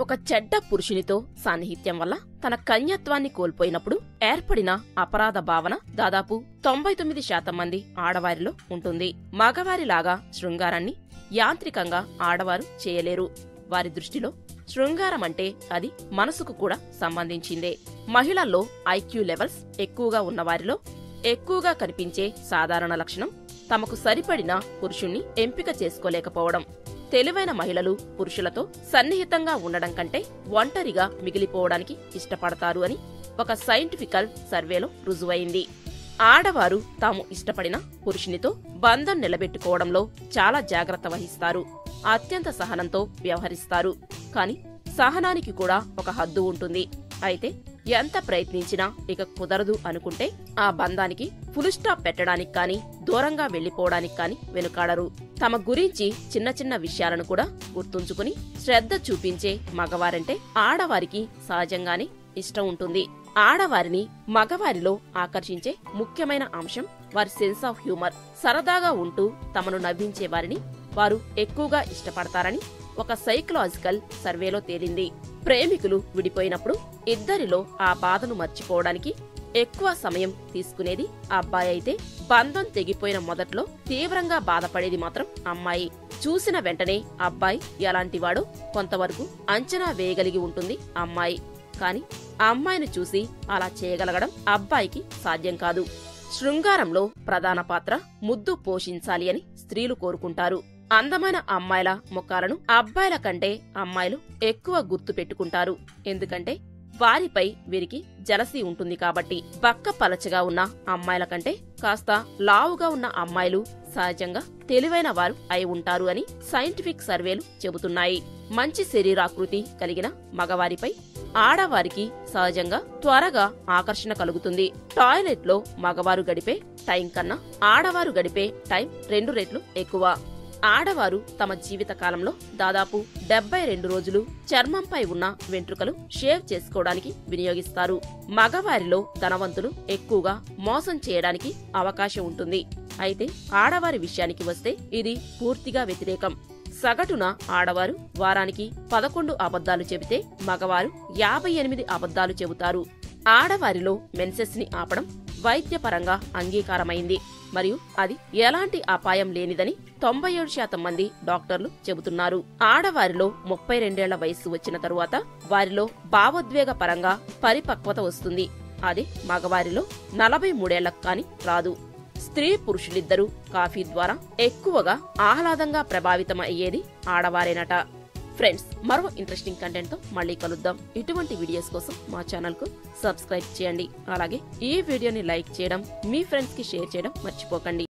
ఒక చెడ్డ పురుషునితో సాన్నిహిత్యం వల్ల తన కన్యత్వాన్ని కోల్పోయినప్పుడు ఏర్పడిన అపరాధ భావన దాదాపు తొంభై తొమ్మిది శాతం మంది ఆడవారిలో ఉంటుంది మగవారిలాగా శృంగారాన్ని యాంత్రికంగా ఆడవారు చేయలేరు వారి దృష్టిలో శృంగారం అంటే అది మనసుకు కూడా సంబంధించిందే మహిళల్లో ఐక్యూ లెవెల్స్ ఎక్కువగా ఉన్నవారిలో ఎక్కువగా కనిపించే సాధారణ లక్షణం తమకు సరిపడిన పురుషుణ్ణి ఎంపిక చేసుకోలేకపోవడం తెలివైన మహిళలు పురుషులతో సన్నిహితంగా ఉండడం కంటే ఒంటరిగా మిగిలిపోవడానికి ఇష్టపడతారు అని ఒక సైంటిఫికల్ సర్వేలో రుజువైంది ఆడవారు తాము ఇష్టపడిన పురుషునితో బంధం నిలబెట్టుకోవడంలో చాలా జాగ్రత్త వహిస్తారు అత్యంత సహనంతో వ్యవహరిస్తారు కాని సహనానికి కూడా ఒక హద్దు ఉంటుంది అయితే ఎంత ప్రయత్నించినా ఇక కుదరదు అనుకుంటే ఆ బంధానికి ఫుల్ స్టాప్ పెట్టడానికి కాని దూరంగా వెళ్లిపోవడానికి కాని వెనుకాడరు తమ గురించి చిన్న చిన్న విషయాలను కూడా గుర్తుంచుకుని శ్రద్ధ చూపించే మగవారంటే ఆడవారికి సహజంగానే ఇష్టం ఉంటుంది ఆడవారిని మగవారిలో ఆకర్షించే ముఖ్యమైన అంశం వారి సెన్స్ ఆఫ్ హ్యూమర్ సరదాగా ఉంటూ తమను నవ్వించే వారిని వారు ఎక్కువగా ఇష్టపడతారని ఒక సైకలాజికల్ సర్వేలో తేలింది ప్రేమికులు విడిపోయినప్పుడు ఇద్దరిలో ఆ బాధను మర్చిపోవడానికి ఎక్కువ సమయం తీసుకునేది అబ్బాయి అయితే బంధం తెగిపోయిన మొదట్లో తీవ్రంగా బాధపడేది మాత్రం అమ్మాయి చూసిన వెంటనే అబ్బాయి ఎలాంటివాడో కొంతవరకు అంచనా వేయగలిగి ఉంటుంది అమ్మాయి కాని ఆ అమ్మాయిని చూసి అలా చేయగలగడం అబ్బాయికి సాధ్యం కాదు శృంగారంలో ప్రధాన పాత్ర ముద్దు పోషించాలి అని స్త్రీలు కోరుకుంటారు అందమైన అమ్మాయిల ముఖాలను అబ్బాయిల కంటే అమ్మాయిలు ఎక్కువ గుర్తు పెట్టుకుంటారు ఎందుకంటే వారిపై వీరికి జలసి ఉంటుంది కాబట్టి బక్క పలచగా ఉన్న అమ్మాయిల కంటే కాస్త లావుగా ఉన్న అమ్మాయిలు సహజంగా తెలివైన వారు అయి ఉంటారు అని సైంటిఫిక్ సర్వేలు చెబుతున్నాయి మంచి శరీరాకృతి కలిగిన మగవారిపై ఆడవారికి సహజంగా త్వరగా ఆకర్షణ కలుగుతుంది టాయిలెట్ లో మగవారు గడిపే టైం కన్నా ఆడవారు గడిపే టైం రెండు రెట్లు ఎక్కువ ఆడవారు తమ జీవిత కాలంలో దాదాపు డెబ్బై రెండు రోజులు చర్మంపై ఉన్న వెంట్రుకలు షేవ్ చేసుకోవడానికి వినియోగిస్తారు మగవారిలో ధనవంతులు ఎక్కువగా మోసం చేయడానికి అవకాశం ఉంటుంది అయితే ఆడవారి విషయానికి వస్తే ఇది పూర్తిగా వ్యతిరేకం సగటున ఆడవారు వారానికి పదకొండు అబద్ధాలు చెబితే మగవారు యాభై ఎనిమిది అబద్ధాలు చెబుతారు ఆడవారిలో మెన్సెస్ ని ఆపడం వైద్యపరంగా అంగీకారమైంది మరియు అది ఎలాంటి అపాయం లేనిదని తొంభై ఏడు శాతం మంది డాక్టర్లు చెబుతున్నారు ఆడవారిలో ముప్పై రెండేళ్ల వయస్సు వచ్చిన తరువాత వారిలో భావోద్వేగ పరంగా పరిపక్వత వస్తుంది అది మగవారిలో నలభై మూడేళ్లకు కాని రాదు స్త్రీ పురుషులిద్దరూ కాఫీ ద్వారా ఎక్కువగా ఆహ్లాదంగా ప్రభావితం అయ్యేది ఆడవారేనట ఫ్రెండ్స్ మరో ఇంట్రెస్టింగ్ కంటెంట్ తో మళ్ళీ కలుద్దాం ఇటువంటి వీడియోస్ కోసం మా ఛానల్ కు సబ్స్క్రైబ్ చేయండి అలాగే ఈ వీడియోని లైక్ చేయడం మీ ఫ్రెండ్స్ కి షేర్ చేయడం మర్చిపోకండి